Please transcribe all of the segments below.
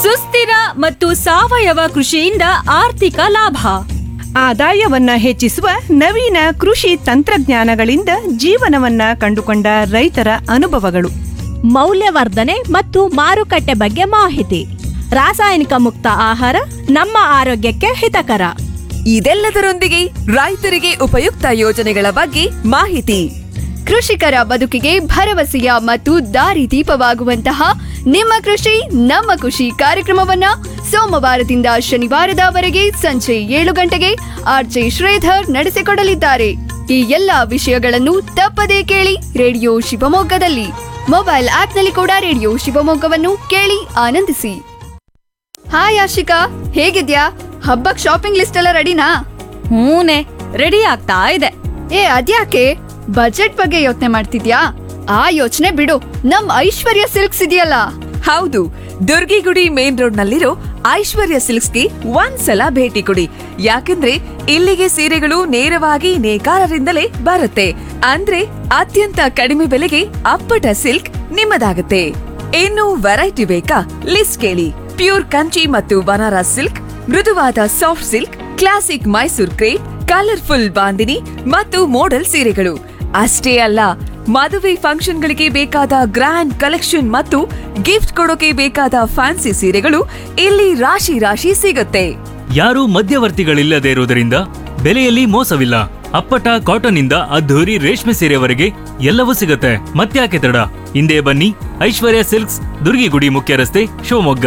ಸುಸ್ಥಿರ ಮತ್ತು ಸಾವಯವ ಕೃಷಿಯಿಂದ ಆರ್ಥಿಕ ಲಾಭ ಆದಾಯವನ್ನ ಹೆಚ್ಚಿಸುವ ನವೀನ ಕೃಷಿ ತಂತ್ರಜ್ಞಾನಗಳಿಂದ ಜೀವನವನ್ನ ಕಂಡುಕೊಂಡ ರೈತರ ಅನುಭವಗಳು ಮೌಲ್ಯವರ್ಧನೆ ಮತ್ತು ಮಾರುಕಟ್ಟೆ ಬಗ್ಗೆ ಮಾಹಿತಿ ರಾಸಾಯನಿಕ ಮುಕ್ತ ಆಹಾರ ನಮ್ಮ ಆರೋಗ್ಯಕ್ಕೆ ಹಿತಕರ ಇದೆಲ್ಲದರೊಂದಿಗೆ ರೈತರಿಗೆ ಉಪಯುಕ್ತ ಯೋಜನೆಗಳ ಬಗ್ಗೆ ಮಾಹಿತಿ ಕೃಷಿಕರ ಬದುಕಿಗೆ ಭರವಸೆಯ ಮತ್ತು ದಾರಿದೀಪವಾಗುವಂತಹ ನಿಮ್ಮ ಕೃಷಿ ನಮ್ಮ ಖುಷಿ ಕಾರ್ಯಕ್ರಮವನ್ನ ಸೋಮವಾರದಿಂದ ಶನಿವಾರದವರೆಗೆ ಸಂಜೆ ಏಳು ಗಂಟೆಗೆ ಆರ್ಜೆ ಶ್ರೀಧರ್ ನಡೆಸಿಕೊಡಲಿದ್ದಾರೆ ಈ ಎಲ್ಲಾ ವಿಷಯಗಳನ್ನು ತಪ್ಪದೇ ಕೇಳಿ ರೇಡಿಯೋ ಶಿವಮೊಗ್ಗದಲ್ಲಿ ಮೊಬೈಲ್ ಆಪ್ನಲ್ಲಿ ಕೂಡ ರೇಡಿಯೋ ಶಿವಮೊಗ್ಗವನ್ನು ಕೇಳಿ ಆನಂದಿಸಿ ಹಾಯ್ ಆಶಿಕಾ ಹೇಗಿದ್ಯಾ ಹಬ್ಬಕ್ ಶಾಪಿಂಗ್ ಲಿಸ್ಟ್ ಎಲ್ಲ ರೆಡಿನಾ ಹೂನೆ ರೆಡಿ ಆಗ್ತಾ ಇದೆ ಏ ಅದ್ಯಾಕೆ ಬಜೆಟ್ ಬಗ್ಗೆ ಯೋಚನೆ ಮಾಡ್ತಿದ್ಯಾ ಆ ಯೋಚನೆ ಬಿಡು ನಮ್ ಐಶ್ವರ್ಯ ಸಿಲ್ಕ್ಸ್ ಇದೆಯಲ್ಲ ಹೌದು ದುರ್ಗಿಗುಡಿ ಮೇನ್ ರೋಡ್ ನಲ್ಲಿರೋ ಐಶ್ವರ್ಯ ಸಿಲ್ಕ್ಸ್ಗೆ ಒಂದ್ಸಲ ಭೇಟಿ ಕೊಡಿ ಯಾಕಂದ್ರೆ ಇಲ್ಲಿಗೆ ಸೀರೆಗಳು ನೇರವಾಗಿ ನೇಕಾರರಿಂದಲೇ ಬರುತ್ತೆ ಅಂದ್ರೆ ಅತ್ಯಂತ ಕಡಿಮೆ ಬೆಲೆಗೆ ಅಪ್ಪಟ ಸಿಲ್ಕ್ ನಿಮ್ಮದಾಗುತ್ತೆ ಇನ್ನು ವೆರೈಟಿ ಬೇಕಾ ಲಿಸ್ಟ್ ಕೇಳಿ ಪ್ಯೂರ್ ಕಂಚಿ ಮತ್ತು ಬನಾರಸ್ ಸಿಲ್ಕ್ ಮೃದುವಾದ soft silk classic Mysore crepe colourful bandhani ಮತ್ತು ಮೋಡಲ್ ಸೀರೆಗಳು ಅಷ್ಟೇ ಅಲ್ಲ ಮದುವೆ ಫಂಕ್ಷನ್ಗಳಿಗೆ ಬೇಕಾದ ಗ್ರ್ಯಾಂಡ್ ಕಲೆಕ್ಷನ್ ಮತ್ತು ಗಿಫ್ಟ್ ಕೊಡೋಕೆ ಬೇಕಾದ ಫ್ಯಾನ್ಸಿ ಸೀರೆಗಳು ಇಲ್ಲಿ ರಾಶಿ ರಾಶಿ ಸಿಗುತ್ತೆ ಯಾರೂ ಮಧ್ಯವರ್ತಿಗಳಿಲ್ಲದೆ ಇರುವುದರಿಂದ ಬೆಲೆಯಲ್ಲಿ ಮೋಸವಿಲ್ಲ ಅಪ್ಪಟ ಕಾಟನ್ ಇಂದ ಅದ್ಧೂರಿ ರೇಷ್ಮೆ ಸೀರೆವರೆಗೆ ಎಲ್ಲವೂ ಸಿಗುತ್ತೆ ಮತ್ತ್ಯಾಕೆ ತಡ ಹಿಂದೆ ಬನ್ನಿ ಐಶ್ವರ್ಯ ಸಿಲ್ಕ್ಸ್ ದುರ್ಗಿಗುಡಿ ಮುಖ್ಯ ರಸ್ತೆ ಶಿವಮೊಗ್ಗ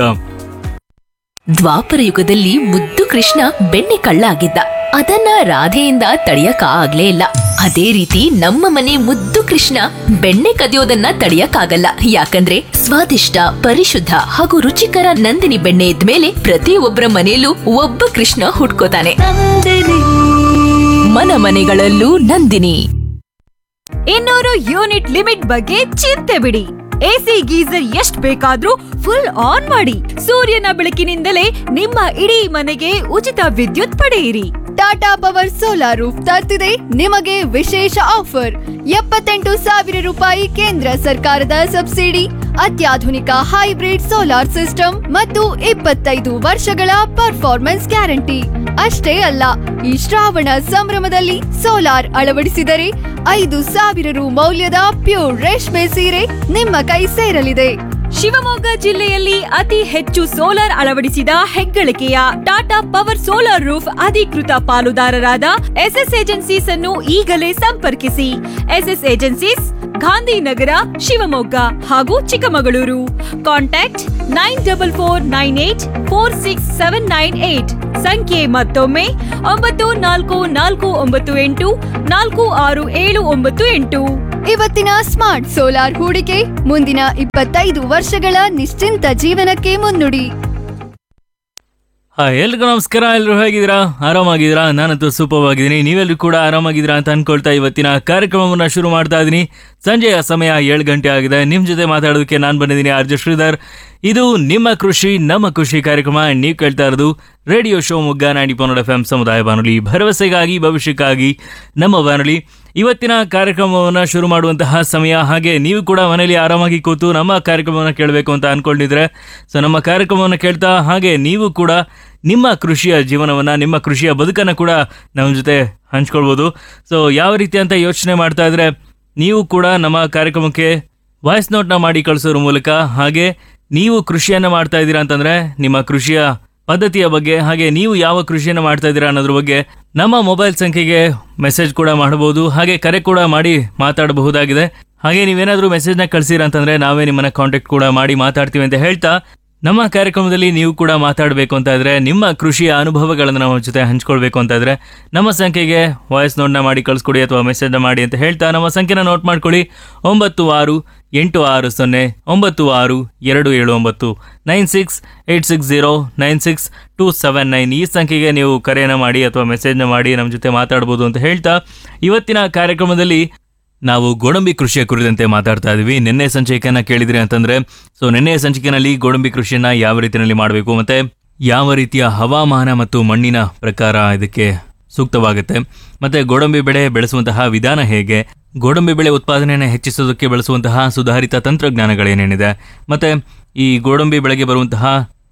ದ್ವಾಪರ ಯುಗದಲ್ಲಿ ಮುದ್ದು ಕೃಷ್ಣ ಬೆಣ್ಣೆ ಕಳ್ಳ ಆಗಿದ್ದ ಅದನ್ನ ರಾಧೆಯಿಂದ ತಡೆಯಕ ಆಗ್ಲೇ ಇಲ್ಲ ಅದೇ ರೀತಿ ನಮ್ಮ ಮನೆ ಮುದ್ದು ಕೃಷ್ಣ ಬೆಣ್ಣೆ ಕದಿಯೋದನ್ನ ತಡೆಯಕ್ಕಾಗಲ್ಲ ಯಾಕಂದ್ರೆ ಸ್ವಾದಿಷ್ಟ ಪರಿಶುದ್ಧ ಹಾಗೂ ರುಚಿಕರ ನಂದಿನಿ ಬೆಣ್ಣೆ ಇದ್ಮೇಲೆ ಪ್ರತಿಯೊಬ್ಬರ ಮನೆಯಲ್ಲೂ ಒಬ್ಬ ಕೃಷ್ಣ ಹುಟ್ಕೋತಾನೆ ಮನ ಮನೆಗಳಲ್ಲೂ ನಂದಿನಿ ಇನ್ನೂರು ಯೂನಿಟ್ ಲಿಮಿಟ್ ಬಗ್ಗೆ ಚಿಂತೆ ಬಿಡಿ ಎಸಿ ಗೀಸರ್ ಎಷ್ಟ್ ಬೇಕಾದ್ರೂ ಫುಲ್ ಆನ್ ಮಾಡಿ ಸೂರ್ಯನ ಬೆಳಕಿನಿಂದಲೇ ನಿಮ್ಮ ಇಡೀ ಮನೆಗೆ ಉಚಿತ ವಿದ್ಯುತ್ ಪಡೆಯಿರಿ ಟಾಟಾ ಪವರ್ ಸೋಲಾರ್ ರೂಫ್ ತರ್ತಿದೆ ನಿಮಗೆ ವಿಶೇಷ ಆಫರ್ ಎಪ್ಪತ್ತೆಂಟು ಸಾವಿರ ರೂಪಾಯಿ ಕೇಂದ್ರ ಸರ್ಕಾರದ ಸಬ್ಸಿಡಿ ಅತ್ಯಾಧುನಿಕ ಹೈಬ್ರಿಡ್ ಸೋಲಾರ್ ಸಿಸ್ಟಮ್ ಮತ್ತು ಇಪ್ಪತ್ತೈದು ವರ್ಷಗಳ ಪರ್ಫಾರ್ಮೆನ್ಸ್ ಗ್ಯಾರಂಟಿ ಅಷ್ಟೇ ಅಲ್ಲ ಈ ಶ್ರಾವಣ ಸಂಭ್ರಮದಲ್ಲಿ ಸೋಲಾರ್ ಅಳವಡಿಸಿದರೆ ಐದು ಸಾವಿರ ರು ಮೌಲ್ಯದ ಪ್ಯೂರ್ ರೇಷ್ಮೆ ಸೀರೆ ನಿಮ್ಮ ಕೈ ಸೇರಲಿದೆ ಶಿವಮೊಗ್ಗ ಜಿಲ್ಲೆಯಲ್ಲಿ ಅತಿ ಹೆಚ್ಚು ಸೋಲಾರ್ ಅಳವಡಿಸಿದ ಹೆಗ್ಗಳಿಕೆಯ ಟಾಟಾ ಪವರ್ ಸೋಲಾರ್ ರೂಫ್ ಅಧಿಕೃತ ಪಾಲುದಾರರಾದ ಎಸ್ಎಸ್ ಏಜೆನ್ಸೀಸ್ ಅನ್ನು ಈಗಲೇ ಸಂಪರ್ಕಿಸಿ ಎಸ್ಎಸ್ ಏಜೆನ್ಸೀಸ್ ಗಾಂಧಿನಗರ ಶಿವಮೊಗ್ಗ ಹಾಗೂ Chikkamagaluru contact nine double four nine eight four six seven nine eight ಸಂಖ್ಯೆ ಮತ್ತೊಮ್ಮೆ ಒಂಬತ್ತು ನಾಲ್ಕು ನಾಲ್ಕು ಒಂಬತ್ತು ಎಂಟು ನಾಲ್ಕು ಆರು ಏಳು ಒಂಬತ್ತು ಎಂಟು ಇವತ್ತಿನ ಸ್ಮಾರ್ಟ್ ಸೋಲಾರ್ ಹೂಡಿಕೆ ಮುಂದಿನ ಇಪ್ಪತ್ತೈದು ವರ್ಷಗಳ ನಿಶ್ಚಿಂತ ಜೀವನಕ್ಕೆ ಮುನ್ನುಡಿ ಹಾಯ್ ಎಲ್ರಿಗೂ ನಮಸ್ಕಾರ ಎಲ್ಲರೂ ಹೇಗಿದ್ದೀರಾ ಆರಾಮಾಗಿದ್ದೀರಾ ನಾನಂತೂ ಸೂಪರ್ ಆಗಿದ್ದೀನಿ ನೀವೆಲ್ಲರೂ ಕೂಡ ಆರಾಮಾಗಿದ್ದೀರಾ ಅಂತ ಅನ್ಕೊಳ್ತಾ ಇವತ್ತಿನ ಕಾರ್ಯಕ್ರಮವನ್ನು ಶುರು ಮಾಡ್ತಾ ಇದ್ದೀನಿ ಸಂಜೆಯ ಸಮಯ ಏಳು ಗಂಟೆ ಆಗಿದೆ ನಿಮ್ಮ ಜೊತೆ ಮಾತಾಡೋದಕ್ಕೆ ನಾನು ಬಂದಿದ್ದೀನಿ ಆರ್ ಜೆ ಶ್ರೀಧರ್ ಇದು ನಿಮ್ಮ ಕೃಷಿ ನಮ್ಮ ಖುಷಿ ಕಾರ್ಯಕ್ರಮ ನೀವು ಕೇಳ್ತಾ ಇರೋದು ರೇಡಿಯೋ ಶಿವಮೊಗ್ಗ ನಾಡಿ ಪನ್ನಡ ಎಫ್ ಎಂ ಸಮುದಾಯ ಬಾನುಲಿ ಭರವಸೆಗಾಗಿ ಭವಿಷ್ಯಕ್ಕಾಗಿ ನಮ್ಮ ಬಾನುಲಿ ಇವತ್ತಿನ ಕಾರ್ಯಕ್ರಮವನ್ನು ಶುರು ಮಾಡುವಂತಹ ಸಮಯ ಹಾಗೆ ನೀವು ಕೂಡ ಮನೆಯಲ್ಲಿ ಆರಾಮಾಗಿ ಕೂತು ನಮ್ಮ ಕಾರ್ಯಕ್ರಮವನ್ನು ಕೇಳಬೇಕು ಅಂತ ಅನ್ಕೊಂಡಿದ್ರೆ ಸೊ ನಮ್ಮ ಕಾರ್ಯಕ್ರಮವನ್ನು ಕೇಳ್ತಾ ಹಾಗೆ ನೀವು ಕೂಡ ನಿಮ್ಮ ಕೃಷಿಯ ಜೀವನವನ್ನು ನಿಮ್ಮ ಕೃಷಿಯ ಬದುಕನ್ನು ಕೂಡ ನಮ್ಮ ಜೊತೆ ಹಂಚ್ಕೊಳ್ಬೋದು ಸೊ ಯಾವ ರೀತಿ ಅಂತ ಯೋಚನೆ ಮಾಡ್ತಾ ಇದ್ರೆ ನೀವು ಕೂಡ ನಮ್ಮ ಕಾರ್ಯಕ್ರಮಕ್ಕೆ ವಾಯ್ಸ್ ನೋಟ್ನ ಮಾಡಿ ಕಳಿಸೋದ್ರ ಮೂಲಕ ಹಾಗೆ ನೀವು ಕೃಷಿಯನ್ನು ಮಾಡ್ತಾ ಇದ್ದೀರಾ ಅಂತಂದ್ರೆ ನಿಮ್ಮ ಕೃಷಿಯ ಪದ್ಧತಿಯ ಬಗ್ಗೆ ಹಾಗೆ ನೀವು ಯಾವ ಕೃಷಿಯನ್ನು ಮಾಡ್ತಾ ಇದ್ದೀರಾ ಅನ್ನೋದ್ರ ಬಗ್ಗೆ ನಮ್ಮ ಮೊಬೈಲ್ ಸಂಖ್ಯೆಗೆ ಮೆಸೇಜ್ ಕೂಡ ಮಾಡಬಹುದು ಹಾಗೆ ಕರೆ ಕೂಡ ಮಾಡಿ ಮಾತಾಡಬಹುದಾಗಿದೆ ಹಾಗೆ ನೀವೇನಾದರೂ ಮೆಸೇಜ್ನ ಕಳಿಸಿರ ಅಂತಂದ್ರೆ ನಾವೇ ನಿಮ್ಮನ್ನ ಕಾಂಟ್ಯಾಕ್ಟ್ ಕೂಡ ಮಾಡಿ ಮಾತಾಡ್ತೀವಿ ಅಂತ ಹೇಳ್ತಾ ನಮ್ಮ ಕಾರ್ಯಕ್ರಮದಲ್ಲಿ ನೀವು ಕೂಡ ಮಾತಾಡಬೇಕು ಅಂತ ಇದ್ರೆ ನಿಮ್ಮ ಕೃಷಿಯ ಅನುಭವಗಳನ್ನು ನಮ್ಮ ಜೊತೆ ಹಂಚ್ಕೊಳ್ಬೇಕು ಅಂತ ಇದ್ರೆ ನಮ್ಮ ಸಂಖ್ಯೆಗೆ ವಾಯ್ಸ್ ನೋಟ್ನ ಮಾಡಿ ಕಳಿಸ್ಕೊಡಿ ಅಥವಾ ಮೆಸೇಜ್ನ ಮಾಡಿ ಅಂತ ಹೇಳ್ತಾ ನಮ್ಮ ಸಂಖ್ಯೆನ ನೋಟ್ ಮಾಡ್ಕೊಳ್ಳಿ ಒಂಬತ್ತು ಆರು ಎಂಟು ಆರು ಸೊನ್ನೆ ಒಂಬತ್ತು ಆರು ಎರಡು ಏಳು ಒಂಬತ್ತು nine six eight six zero nine six two seven nine ಈ ಸಂಖ್ಯೆಗೆ ನೀವು ಕರೆಯನ್ನು ಮಾಡಿ ಅಥವಾ ಮೆಸೇಜ್ನ ಮಾಡಿ ನಮ್ಮ ಜೊತೆ ಮಾತಾಡ್ಬೋದು ಅಂತ ಹೇಳ್ತಾ ಇವತ್ತಿನ ಕಾರ್ಯಕ್ರಮದಲ್ಲಿ ನಾವು ಗೋಡಂಬಿ ಕೃಷಿಯ ಕುರಿತಂತೆ ಮಾತಾಡ್ತಾ ಇದ್ವಿ ನಿನ್ನೆ ಸಂಚಿಕೆಯನ್ನ ಕೇಳಿದ್ರಿ ಅಂತಂದ್ರೆ ಸೊ ನಿನ್ನೆ ಸಂಚಿಕೆನಲ್ಲಿ ಗೋಡಂಬಿ ಕೃಷಿಯನ್ನ ಯಾವ ರೀತಿಯಲ್ಲಿ ಮಾಡಬೇಕು ಮತ್ತೆ ಯಾವ ರೀತಿಯ ಹವಾಮಾನ ಮತ್ತು ಮಣ್ಣಿನ ಪ್ರಕಾರ ಇದಕ್ಕೆ ಸೂಕ್ತವಾಗುತ್ತೆ ಮತ್ತೆ ಗೋಡಂಬಿ ಬೆಳೆ ಬೆಳೆಸುವಂತಹ ವಿಧಾನ ಹೇಗೆ ಗೋಡಂಬಿ ಬೆಳೆ ಉತ್ಪಾದನೆಯನ್ನು ಹೆಚ್ಚಿಸೋದಕ್ಕೆ ಬಳಸುವಂತಹ ಸುಧಾರಿತ ತಂತ್ರಜ್ಞಾನಗಳೇನೇನಿದೆ ಮತ್ತೆ ಈ ಗೋಡಂಬಿ ಬೆಳೆಗೆ ಬರುವಂತಹ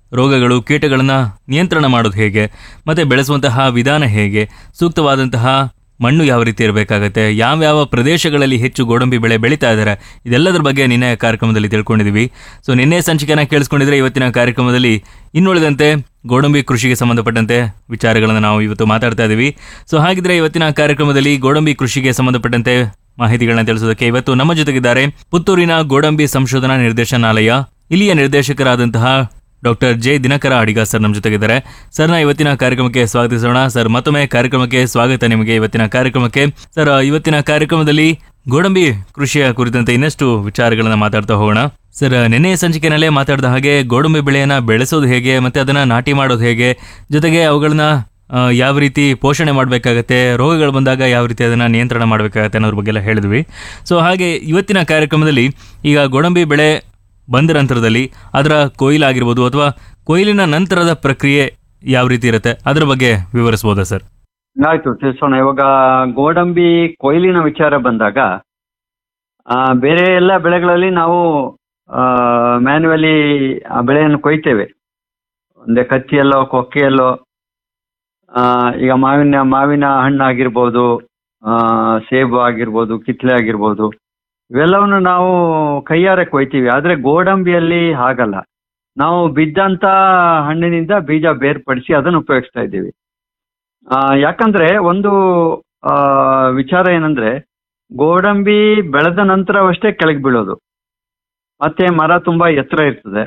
ರೋಗಗಳು ಕೀಟಗಳನ್ನು ನಿಯಂತ್ರಣ ಮಾಡೋದು ಹೇಗೆ ಮತ್ತು ಬೆಳೆಸುವಂತಹ ವಿಧಾನ ಹೇಗೆ ಸೂಕ್ತವಾದಂತಹ ಮಣ್ಣು ಯಾವ ರೀತಿ ಇರಬೇಕಾಗತ್ತೆ ಯಾವ್ಯಾವ ಪ್ರದೇಶಗಳಲ್ಲಿ ಹೆಚ್ಚು ಗೋಡಂಬಿ ಬೆಳೆ ಬೆಳೀತಾ ಇದ್ದಾರೆ ಇದೆಲ್ಲದರ ಬಗ್ಗೆ ನಿನ್ನೆ ಕಾರ್ಯಕ್ರಮದಲ್ಲಿ ತಿಳ್ಕೊಂಡಿದ್ದೀವಿ ಸೊ ನಿನ್ನೆ ಸಂಚಿಕೆನ ಕೇಳಿಸ್ಕೊಂಡಿದ್ರೆ ಇವತ್ತಿನ ಕಾರ್ಯಕ್ರಮದಲ್ಲಿ ಇನ್ನುಳಿದಂತೆ ಗೋಡಂಬಿ ಕೃಷಿಗೆ ಸಂಬಂಧಪಟ್ಟಂತೆ ವಿಚಾರಗಳನ್ನು ನಾವು ಇವತ್ತು ಮಾತಾಡ್ತಾ ಇದ್ದೀವಿ ಸೊ ಹಾಗಿದ್ರೆ ಇವತ್ತಿನ ಕಾರ್ಯಕ್ರಮದಲ್ಲಿ ಗೋಡಂಬಿ ಕೃಷಿಗೆ ಸಂಬಂಧಪಟ್ಟಂತೆ ಮಾಹಿತಿಗಳನ್ನ ತಿಳಿಸೋದಕ್ಕೆ ಇವತ್ತು ನಮ್ಮ ಜೊತೆಗಿದ್ದಾರೆ ಪುತ್ತೂರಿನ ಗೋಡಂಬಿ ಸಂಶೋಧನಾ ನಿರ್ದೇಶನಾಲಯ ಇಲ್ಲಿಯ ನಿರ್ದೇಶಕರಾದಂತಹ doctor J Dinakara Adiga sir ನಮ್ಮ ಜೊತೆಗಿದ್ದಾರೆ ಸರ್ನ ಇವತ್ತಿನ ಕಾರ್ಯಕ್ರಮಕ್ಕೆ ಸ್ವಾಗತಿಸೋಣ ಸರ್ ಮತ್ತೊಮ್ಮೆ ಕಾರ್ಯಕ್ರಮಕ್ಕೆ ಸ್ವಾಗತ ನಿಮಗೆ ಇವತ್ತಿನ ಕಾರ್ಯಕ್ರಮಕ್ಕೆ ಸರ್ ಇವತ್ತಿನ ಕಾರ್ಯಕ್ರಮದಲ್ಲಿ ಗೋಡಂಬಿ ಕೃಷಿಯ ಕುರಿತಂತೆ ಇನ್ನಷ್ಟು ವಿಚಾರಗಳನ್ನ ಮಾತಾಡ್ತಾ ಹೋಗೋಣ ಸರ್ ನಿನ್ನೆ ಸಂಚಿಕೆನಲ್ಲೇ ಮಾತಾಡಿದ ಹಾಗೆ ಗೋಡಂಬಿ ಬೆಳೆಯನ್ನ ಬೆಳೆಸೋದು ಹೇಗೆ ಮತ್ತೆ ಅದನ್ನ ನಾಟಿ ಮಾಡೋದು ಹೇಗೆ ಜೊತೆಗೆ ಅವುಗಳನ್ನ ಆ, ಯಾವ ರೀತಿ ಪೋಷಣೆ ಮಾಡಬೇಕಾಗತ್ತೆ ರೋಗಗಳು ಬಂದಾಗ ಯಾವ ರೀತಿ ಅದನ್ನು ನಿಯಂತ್ರಣ ಮಾಡಬೇಕಾಗತ್ತೆ ಅನ್ನೋದ್ರ ಬಗ್ಗೆ ಎಲ್ಲ ಹೇಳಿದ್ವಿ ಸೊ ಹಾಗೆ ಇವತ್ತಿನ ಕಾರ್ಯಕ್ರಮದಲ್ಲಿ ಈಗ ಗೋಡಂಬಿ ಬೆಳೆ ಬಂದ ನಂತರದಲ್ಲಿ ಅದರ ಕೊಯ್ಲಾಗಿರ್ಬೋದು ಅಥವಾ ಕೊಯ್ಲಿನ ನಂತರದ ಪ್ರಕ್ರಿಯೆ ಯಾವ ರೀತಿ ಇರುತ್ತೆ ಅದರ ಬಗ್ಗೆ ವಿವರಿಸ್ಬೋದಾ ಸರ್ ಆಯ್ತು ತಿಳಿಸೋಣ ಇವಾಗ ಗೋಡಂಬಿ ಕೊಯ್ಲಿನ ವಿಚಾರ ಬಂದಾಗ ಆ, ಬೇರೆ ಎಲ್ಲ ಬೆಳೆಗಳಲ್ಲಿ ನಾವು ಮ್ಯಾನ್ಯುವಲಿ ಆ ಬೆಳೆಯನ್ನು ಕೊಯ್ತೇವೆ ಒಂದೇ ಕತ್ತಿಯಲ್ಲೋ ಕೊಕ್ಕೆಯಲ್ಲೋ ಆ, ಈಗ ಮಾವಿನ ಮಾವಿನ ಹಣ್ಣು ಆಗಿರ್ಬೋದು ಆ, ಸೇಬು ಆಗಿರ್ಬೋದು ಕಿತ್ಲೆ ಆಗಿರ್ಬೋದು ಇವೆಲ್ಲವನ್ನು ನಾವು ಕೈಯಾರೆ ಕೊಯ್ತೀವಿ ಆದ್ರೆ ಗೋಡಂಬಿಯಲ್ಲಿ ಹಾಗಲ್ಲ ನಾವು ಬಿದ್ದಂತ ಹಣ್ಣಿನಿಂದ ಬೀಜ ಬೇರ್ಪಡಿಸಿ ಅದನ್ನು ಉಪಯೋಗಿಸ್ತಾ ಇದ್ದೀವಿ ಆ, ಯಾಕಂದ್ರೆ ಒಂದು ಆ, ವಿಚಾರ ಏನಂದ್ರೆ ಗೋಡಂಬಿ ಬೆಳೆದ ನಂತರವಷ್ಟೇ ಕೆಳಗೆ ಬೀಳೋದು ಮತ್ತೆ ಮರ ತುಂಬಾ ಎತ್ತರ ಇರ್ತದೆ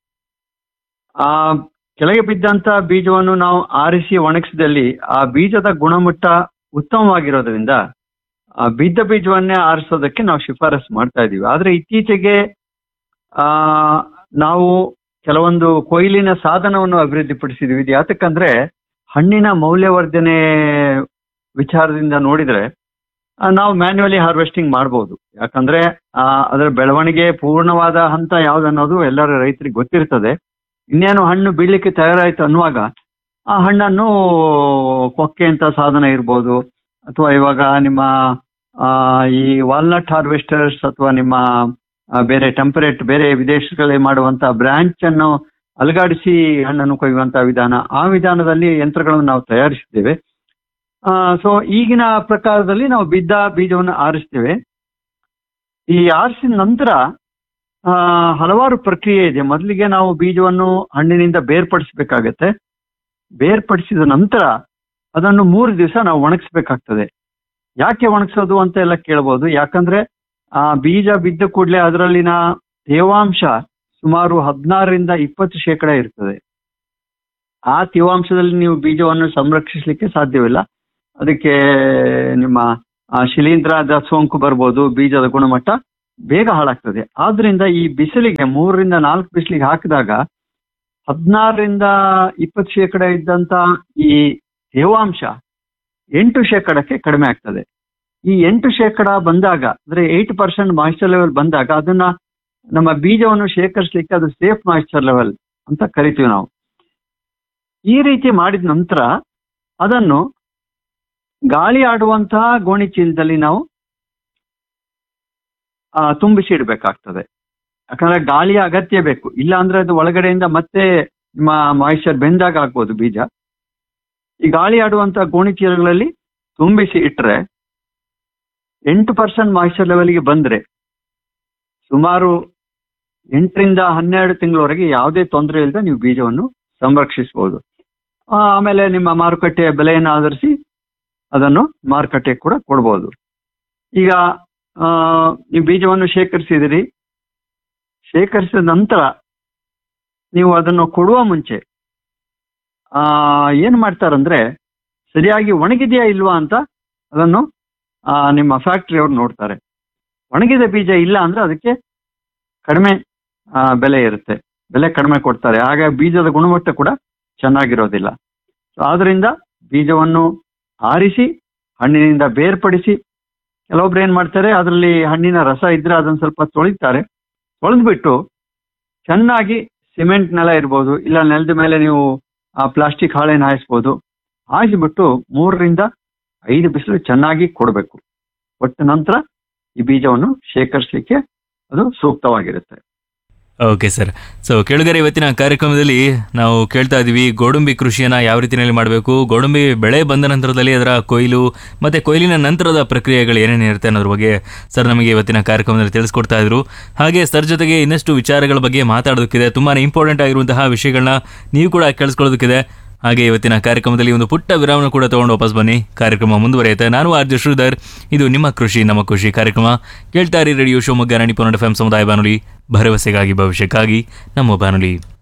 ಆ ಕೆಳಗೆ ಬಿದ್ದಂತ ಬೀಜವನ್ನು ನಾವು ಆರಿಸಿ ಒಣಗಿಸಿದಲ್ಲಿ ಆ ಬೀಜದ ಗುಣಮಟ್ಟ ಉತ್ತಮವಾಗಿರೋದ್ರಿಂದ ಆ ಬಿದ್ದ ಬೀಜವನ್ನೇ ಆರಿಸೋದಕ್ಕೆ ನಾವು ಶಿಫಾರಸು ಮಾಡ್ತಾ ಇದೀವಿ ಆದ್ರೆ ಇತ್ತೀಚೆಗೆ ಆ ನಾವು ಕೆಲವೊಂದು ಕೊಯ್ಲಿನ ಸಾಧನವನ್ನು ಅಭಿವೃದ್ಧಿಪಡಿಸಿದ್ವಿ ಇದು ಯಾತಕ್ಕಂದ್ರೆ ಹಣ್ಣಿನ ಮೌಲ್ಯವರ್ಧನೆ ವಿಚಾರದಿಂದ ನೋಡಿದ್ರೆ ಆ, ನಾವು ಮ್ಯಾನ್ಯುವಲಿ ಹಾರ್ವೆಸ್ಟಿಂಗ್ ಮಾಡ್ಬೋದು ಯಾಕಂದ್ರೆ ಆ, ಅದರ ಬೆಳವಣಿಗೆ ಪೂರ್ಣವಾದ ಹಂತ ಯಾವ್ದನ್ನೋದು ಎಲ್ಲರ ರೈತರಿಗೆ ಗೊತ್ತಿರ್ತದೆ ಇನ್ನೇನು ಹಣ್ಣು ಬೀಳ್ಲಿಕ್ಕೆ ತಯಾರಾಯ್ತು ಅನ್ನುವಾಗ ಆ ಹಣ್ಣನ್ನು ಕೊಕ್ಕೆ ಅಂತ ಸಾಧನ ಇರ್ಬೋದು ಅಥವಾ ಇವಾಗ ನಿಮ್ಮ ಆ, ಈ ವಾಲ್ನಟ್ ಹಾರ್ವೆಸ್ಟರ್ಸ್ ಅಥವಾ ನಿಮ್ಮ ಆ, ಬೇರೆ ಟೆಂಪರೇಟ್ ಬೇರೆ ವಿದೇಶಗಳಲ್ಲಿ ಮಾಡುವಂತ ಬ್ರಾಂಚ್ ಅನ್ನು ಅಲುಗಾಡಿಸಿ ಹಣ್ಣನ್ನು ಕೊಯ್ಯುವಂತ ವಿಧಾನ ಆ ವಿಧಾನದಲ್ಲಿ ಯಂತ್ರಗಳನ್ನು ನಾವು ತಯಾರಿಸಿದ್ದೇವೆ ಸೊ ಈಗಿನ ಪ್ರಕಾರದಲ್ಲಿ ನಾವು ಬಿದ್ದ ಬೀಜವನ್ನು ಆರಿಸ್ತೇವೆ ಈ ಆರಿಸಿದ ನಂತರ ಆ, ಹಲವಾರು ಪ್ರಕ್ರಿಯೆ ಇದೆ ಮೊದಲಿಗೆ ನಾವು ಬೀಜವನ್ನು ಹಣ್ಣಿನಿಂದ ಬೇರ್ಪಡಿಸಬೇಕಾಗತ್ತೆ ಬೇರ್ಪಡಿಸಿದ ನಂತರ ಅದನ್ನು ಮೂರು ದಿವಸ ನಾವು ಒಣಗಿಸ್ಬೇಕಾಗ್ತದೆ ಯಾಕೆ ಒಣಗಿಸೋದು ಅಂತ ಎಲ್ಲ ಕೇಳ್ಬೋದು ಯಾಕಂದ್ರೆ ಆ ಬೀಜ ಬಿದ್ದ ಕೂಡಲೇ ಅದರಲ್ಲಿನ ತೇವಾಂಶ ಸುಮಾರು ಹದಿನಾರರಿಂದ ಇಪ್ಪತ್ತು ಶೇಕಡ ಇರ್ತದೆ ಆ ತೇವಾಂಶದಲ್ಲಿ ನೀವು ಬೀಜವನ್ನು ಸಂರಕ್ಷಿಸಲಿಕ್ಕೆ ಸಾಧ್ಯವಿಲ್ಲ ಅದಕ್ಕೆ ನಿಮ್ಮ ಆ ಶಿಲೀಂಧ್ರದ ಸೋಂಕು ಬರ್ಬೋದು ಬೀಜದ ಗುಣಮಟ್ಟ ಬೇಗ ಹಾಳಾಗ್ತದೆ ಆದ್ರಿಂದ ಈ ಬಿಸಿಲಿಗೆ ಮೂರರಿಂದ ನಾಲ್ಕು ಬಿಸಿಲಿಗೆ ಹಾಕಿದಾಗ ಹದಿನಾರರಿಂದ ಇಪ್ಪತ್ತು ಶೇಕಡ ಇದ್ದಂತ ಈ ತೇವಾಂಶ ಎಂಟು ಶೇಕಡಕ್ಕೆ ಕಡಿಮೆ ಆಗ್ತದೆ ಈ ಎಂಟು ಶೇಕಡ ಬಂದಾಗ ಅಂದ್ರೆ ಏಟ್ ಪರ್ಸೆಂಟ್ ಮಾಯಿಶ್ಚರ್ ಲೆವೆಲ್ ಬಂದಾಗ ಅದನ್ನ ನಮ್ಮ ಬೀಜವನ್ನು ಶೇಖರಿಸಲಿಕ್ಕೆ ಅದು ಸೇಫ್ ಮಾಯಿಶ್ಚರ್ ಲೆವೆಲ್ ಅಂತ ಕರಿತೀವಿ ನಾವು ಈ ರೀತಿ ಮಾಡಿದ ನಂತರ ಅದನ್ನು ಗಾಳಿ ಆಡುವಂತಹ ಗೋಣಿ ಚೀಲದಲ್ಲಿ ನಾವು ಆ, ತುಂಬಿಸಿ ಇಡಬೇಕಾಗ್ತದೆ ಯಾಕಂದ್ರೆ ಗಾಳಿಯ ಅಗತ್ಯ ಬೇಕು ಇಲ್ಲ ಅಂದ್ರೆ ಅದು ಒಳಗಡೆಯಿಂದ ಮತ್ತೆ ನಿಮ್ಮ ಮಾಯಿಶ್ಚರ್ ಬೆಂದಾಗ ಆಗ್ಬೋದು ಬೀಜ ಈ ಗಾಳಿ ಆಡುವಂತ ಗೋಣಿ ಚೀಲಗಳಲ್ಲಿ ತುಂಬಿಸಿ ಇಟ್ರೆ ಎಂಟು ಪರ್ಸೆಂಟ್ ಮಾಯಿಶ್ಚರ್ ಲೆವೆಲ್ಗೆ ಬಂದ್ರೆ ಸುಮಾರು ಎಂಟರಿಂದ ಹನ್ನೆರಡು ತಿಂಗಳವರೆಗೆ ಯಾವುದೇ ತೊಂದರೆ ಇಲ್ಲದೆ ನೀವು ಬೀಜವನ್ನು ಸಂರಕ್ಷಿಸಬಹುದು ಆ, ಆಮೇಲೆ ನಿಮ್ಮ ಮಾರುಕಟ್ಟೆಯ ಬೆಲೆಯನ್ನು ಆಧರಿಸಿ ಅದನ್ನು ಮಾರುಕಟ್ಟೆಗೆ ಕೂಡ ಕೊಡ್ಬೋದು ಈಗ ಆ, ನೀವು ಬೀಜವನ್ನು ಶೇಖರಿಸಿದಿರಿ ಶೇಖರಿಸಿದ ನಂತರ ನೀವು ಅದನ್ನು ಕೊಡುವ ಮುಂಚೆ ಆ, ಏನ್ ಮಾಡ್ತಾರಂದ್ರೆ ಸರಿಯಾಗಿ ಒಣಗಿದೆಯಾ ಇಲ್ವಾ ಅಂತ ಅದನ್ನು ಆ, ನಿಮ್ಮ ಫ್ಯಾಕ್ಟರಿಯವ್ರು ನೋಡ್ತಾರೆ ಒಣಗಿದ ಬೀಜ ಇಲ್ಲ ಅಂದ್ರೆ ಅದಕ್ಕೆ ಕಡಿಮೆ ಆ, ಬೆಲೆ ಇರುತ್ತೆ ಬೆಲೆ ಕಡಿಮೆ ಕೊಡ್ತಾರೆ ಆಗ ಬೀಜದ ಗುಣಮಟ್ಟ ಕೂಡ ಚೆನ್ನಾಗಿರೋದಿಲ್ಲ ಸೊ ಆದ್ರಿಂದ ಬೀಜವನ್ನು ಆರಿಸಿ ಹಣ್ಣಿನಿಂದ ಬೇರ್ಪಡಿಸಿ ಕೆಲವೊಬ್ರು ಏನ್ ಮಾಡ್ತಾರೆ ಅದರಲ್ಲಿ ಹಣ್ಣಿನ ರಸ ಇದ್ರೆ ಅದನ್ನ ಸ್ವಲ್ಪ ತೊಳಿತಾರೆ ತೊಳೆದ್ಬಿಟ್ಟು ಚೆನ್ನಾಗಿ ಸಿಮೆಂಟ್ ನೆಲ ಇರ್ಬೋದು ಇಲ್ಲ ನೆಲದ ಮೇಲೆ ನೀವು ಆ ಪ್ಲಾಸ್ಟಿಕ್ ಹಾಳೆನ ಹಾಯಿಸ್ಬೋದು ಹಾಯಿಸಿಬಿಟ್ಟು ಮೂರರಿಂದ ಐದು ಬಿಸಿಲು ಚೆನ್ನಾಗಿ ಕೊಡಬೇಕು ಕೊಟ್ಟ ನಂತರ ಈ ಬೀಜವನ್ನು ಶೇಖರಿಸಲಿಕ್ಕೆ ಅದು ಸೂಕ್ತವಾಗಿರುತ್ತೆ ಓಕೆ ಸರ್ ಸೊ ಕೇಳುಗರೆ ಇವತ್ತಿನ ಕಾರ್ಯಕ್ರಮದಲ್ಲಿ ನಾವು ಕೇಳ್ತಾ ಇದ್ದೀವಿ ಗೋಡಂಬಿ ಕೃಷಿಯನ್ನು ಯಾವ ರೀತಿಯಲ್ಲಿ ಮಾಡಬೇಕು ಗೋಡಂಬಿ ಬೆಳೆ ಬಂದ ನಂತರದಲ್ಲಿ ಅದರ ಕೊಯ್ಲು ಮತ್ತು ಕೊಯ್ಲಿನ ನಂತರದ ಪ್ರಕ್ರಿಯೆಗಳು ಏನೇನಿರುತ್ತೆ ಅನ್ನೋದ್ರ ಬಗ್ಗೆ ಸರ್ ನಮಗೆ ಇವತ್ತಿನ ಕಾರ್ಯಕ್ರಮದಲ್ಲಿ ತಿಳಿಸ್ಕೊಡ್ತಾ ಇದ್ರು ಹಾಗೆ ಸರ್ ಜೊತೆಗೆ ಇನ್ನಷ್ಟು ವಿಚಾರಗಳ ಬಗ್ಗೆ ಮಾತಾಡೋದಕ್ಕಿದೆ ತುಂಬಾ ಇಂಪಾರ್ಟೆಂಟ್ ಆಗಿರುವಂತಹ ವಿಷಯಗಳನ್ನ ನೀವು ಕೂಡ ಕೇಳಿಸ್ಕೊಳ್ಳೋದಕ್ಕಿದೆ ಹಾಗೆ ಇವತ್ತಿನ ಕಾರ್ಯಕ್ರಮದಲ್ಲಿ ಒಂದು ಪುಟ್ಟ ವಿರಾಮ ಕೂಡ ತಗೊಂಡು ವಾಪಸ್ ಬನ್ನಿ ಕಾರ್ಯಕ್ರಮ ಮುಂದುವರಿಯುತ್ತೆ ನಾನು ಆರ್ಜೆ ಶ್ರೀಧರ್ ಇದು ನಿಮ್ಮ ಕೃಷಿ ನಮ್ಮ ಕೃಷಿ ಕಾರ್ಯಕ್ರಮ ಕೇಳ್ತಾ ಇರಿ ರೇಡಿಯೋ ಶಿವಮೊಗ್ಗ ರಾಣಿ ಪೊನ್ನಡ ಎಫ್ ಸಮುದಾಯ ಬಾನುಲಿ ಭರವಸೆಗಾಗಿ ಭವಿಷ್ಯಕ್ಕಾಗಿ ನಮ್ಮ ಬಾನುಲಿ